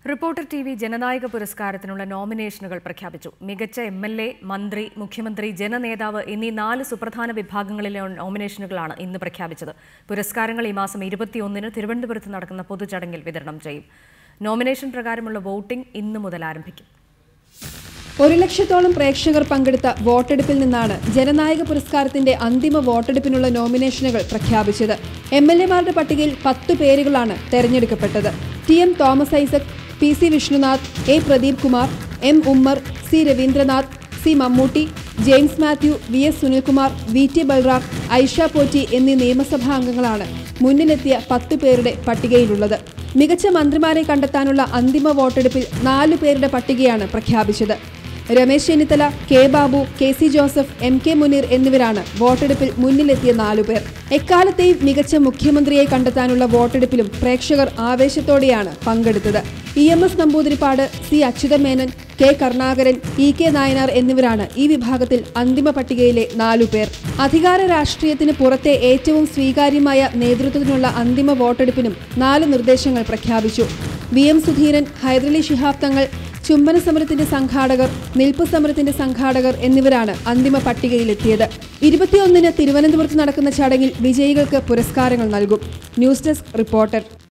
reporter T V ജനനായക പുരസ്കാരത്തിനുള്ള നോമിനേഷനുകൾ പ്രഖ്യാപിച്ചു മികച്ച എം എൽ എ മന്ത്രി മുഖ്യമന്ത്രി ജനനേതാവ് എന്നീ നാല് സുപ്രധാന വിഭാഗങ്ങളിലെ നോമിനേഷനുകളാണ് ഇന്ന് പ്രഖ്യാപിച്ചത് പുരസ്കാരങ്ങൾ ഈ മാസം ഇരുപത്തിയൊന്നിന് തിരുവനന്തപുരത്ത് നടക്കുന്ന പൊതുചടങ്ങിൽ വിതരണം ചെയ്യും നോമിനേഷൻ പ്രകാരമുള്ള വോട്ടിംഗ് ഇന്നു മുതൽ ആരംഭിക്കും ഒരു ലക്ഷത്തോളം പ്രേക്ഷകർ പങ്കെടുത്ത വോട്ടെടുപ്പിൽ നിന്നാണ് ജനനായക പുരസ്കാരത്തിന്റെ അന്തിമ വോട്ടെടുപ്പിനുള്ള നോമിനേഷനുകൾ പ്രഖ്യാപിച്ചത് എം എൽ എമാരുടെ പട്ടികയിൽ പത്തു പേരുകളാണ് തെരഞ്ഞെടുക്കപ്പെട്ടത് T M Thomas Isaac P C Vishnunath A Pradeep Kumar M Ummer C Raveendranath C Mammootty James Mathew V S Sunilkumar V T Balram Aisha Potty എന്നീ നിയമസഭാ അംഗങ്ങളാണ് മുന്നിലെത്തിയ പത്തു പേരുടെ പട്ടികയിലുള്ളത് മികച്ച മന്ത്രിമാരെ കണ്ടെത്താനുള്ള അന്തിമ വോട്ടെടുപ്പിൽ നാലു പേരുടെ പട്ടികയാണ് പ്രഖ്യാപിച്ചത് Ramesh Chennithala K Babu K C Joseph M K Muneer എന്നിവരാണ് വോട്ടെടുപ്പിൽ മുന്നിലെത്തിയ നാലുപേർ എക്കാലത്തെയും മികച്ച മുഖ്യമന്ത്രിയെ കണ്ടെത്താനുള്ള വോട്ടെടുപ്പിലും പ്രേക്ഷകർ ആവേശത്തോടെയാണ് പങ്കെടുത്തത് E M S Namboodiripad C Achutha Menon K Karunakaran E K Nayanar എന്നിവരാണ് ഈ വിഭാഗത്തിൽ അന്തിമ പട്ടികയിലെ നാലുപേർ അധികാര രാഷ്ട്രീയത്തിന് പുറത്തെ ഏറ്റവും സ്വീകാര്യമായ നേതൃത്വത്തിനുള്ള അന്തിമ വോട്ടെടുപ്പിനും നാല് നിർദ്ദേശങ്ങൾ പ്രഖ്യാപിച്ചു വി എം സുധീരൻ ഹൈദരലി ശിഹാബ് തങ്ങൾ ചുംബന സമരത്തിന്റെ സംഘാടകർ നിൽപ്പ് സമരത്തിന്റെ സംഘാടകർ എന്നിവരാണ് അന്തിമ പട്ടികയിലെത്തിയത് ഇരുപത്തിയൊന്നിന് തിരുവനന്തപുരത്ത് നടക്കുന്ന ചടങ്ങിൽ വിജയികൾക്ക് പുരസ്കാരങ്ങൾ നൽകും ന്യൂസ് ഡെസ്ക് റിപ്പോർട്ടർ